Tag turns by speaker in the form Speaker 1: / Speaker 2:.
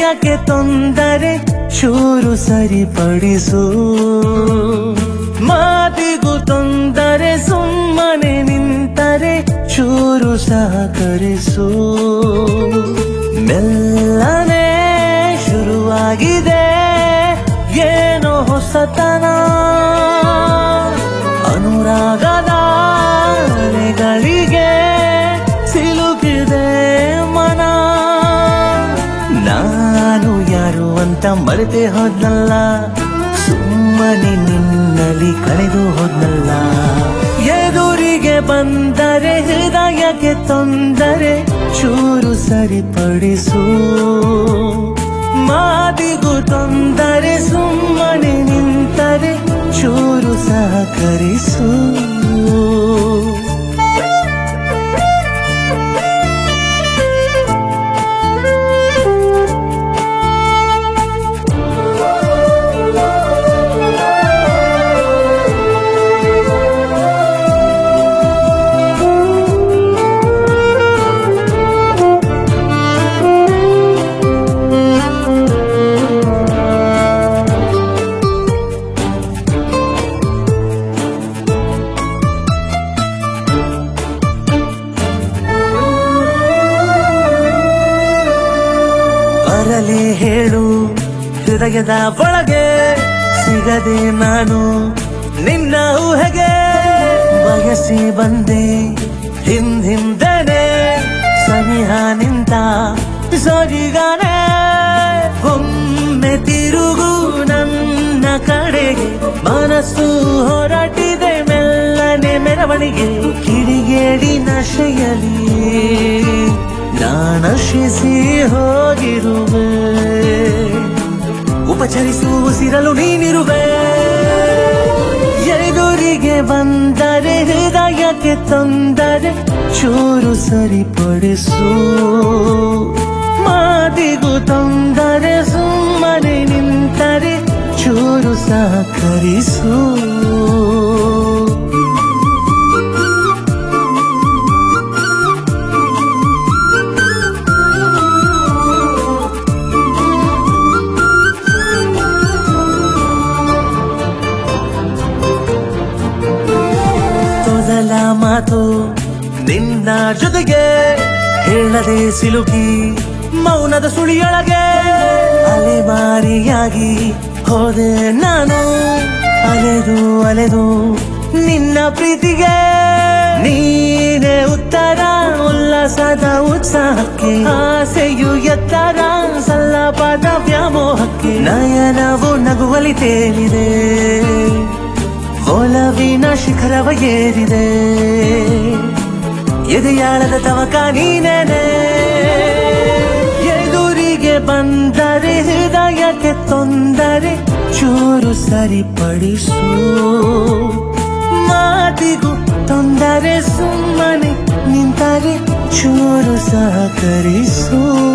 Speaker 1: ಹೃದಯಕ್ಕೆ ತೊಂದರೆ ಚೂರು ಸರಿಪಡಿಸು ಮಾತಿಗೂ ತೊಂದರೆ ಸುಮ್ಮನೆ ನಿಂತರೆ ಚೂರು ಸಹಕರಿಸು ಮೆಲ್ಲನೆ ಶುರುವಾಗಿದೆ ಏನೋ ಹೊಸತನ ಅನುರಾಗದ ಅಲೆಗಳಿಗೆ ಸಿಲುಕಿದೆ ಮನ ನಾನು ಯಾರು ಅಂತ ಮರೆತೇ ಹೋದ್ನಲ್ಲ ಸುಮ್ಮನೆ ನಿನ್ನಲ್ಲಿ ಕಳೆದು ಹೋದ್ನಲ್ಲ ಎದುರಿಗೆ ಬಂದರೆ ಹೃದಯಕ್ಕೆ ತೊಂದರೆ ಚೂರು ಸರಿಪಡಿಸು ಮಾತಿಗೂ ತೊಂದರೆ ಸುಮ್ಮನೆ ನಿಂತರೆ ಚೂರು ಸಹಕರಿಸು ಬರಲಿ ಹೇಳು ಹೃದಯದ ಒಳಗೆ ಸಿಗದೆ ನಾನು ನಿನ್ನ ಊಹೆಗೆ ಬಯಸಿ ಬಂದೆ ಹಿಂದ್ ಹಿಂದನೆ ಸನಿಹ ನಿಂತ ಸರಿಗಾನೆ ಒಮ್ಮೆ ತಿರುಗು ನನ್ನ ಕಡೆಗೆ ಮನಸ್ಸು ಹೊರಟಿದೆ ಮೆಲ್ಲನೆ ಮೆರವಣಿಗೆ ಕಿಡಿಗೇಡಿ ನಶೆಯಲಿ ನಾನಶಿಸಿ ಹೋಗಿರುವೆ ಉಪಚರಿಸು ಉಸಿರಲು ನೀನಿರುವೆ ಎದುರಿಗೆ ಬಂದರೆ ಹೃದಯಕ್ಕೆ ತೊಂದರೆ ಚೂರು ಸರಿಪಡಿಸು ಮಾತಿಗೂ ತೊಂದರೆ ಸುಮ್ಮನೆ ನಿಂತರೆ ಚೂರು ಸಹಕರಿಸು ಮೊದಲ ಮಾತು ನಿನ್ನ ಜೊತೆಗೆ ಹೇಳದೆ ಸಿಲುಕಿ ಮೌನದ ಸುಳಿಯೊಳಗೆ ಅಲೆಮಾರಿಯಾಗಿ ಹೋದೆ ನಾನು ಅಲೆದು ಅಲೆದು ನಿನ್ನ ಪ್ರೀತಿಗೆ ನೀನೇ ಉತ್ತರ ಉಲ್ಲಾಸದ ಉತ್ಸಾಹಕ್ಕೆ ಆಸೆಯು ಎತ್ತರ ಸಲ್ಲಪಾದ ವ್ಯಾಮೋಹಕ್ಕೆ ನಯನವು ನಗುವಲಿ ತೇಲಿದೆ ಒಲವಿನ ಶಿಖರವ ಏರಿದೆ ಎದೆಯಾಳದ ತವಕ ನೀನೇನೆ ಎದುರಿಗೆ ಬಂದರೆ ಹೃದಯಕ್ಕೆ ತೊಂದರೆ ಚೂರು ಸರಿಪಡಿಸು ಮಾತಿಗೂ ತೊಂದರೆ ಸುಮ್ಮನೆ ನಿಂತರೆ ಚೂರು ಸಹಕರಿಸು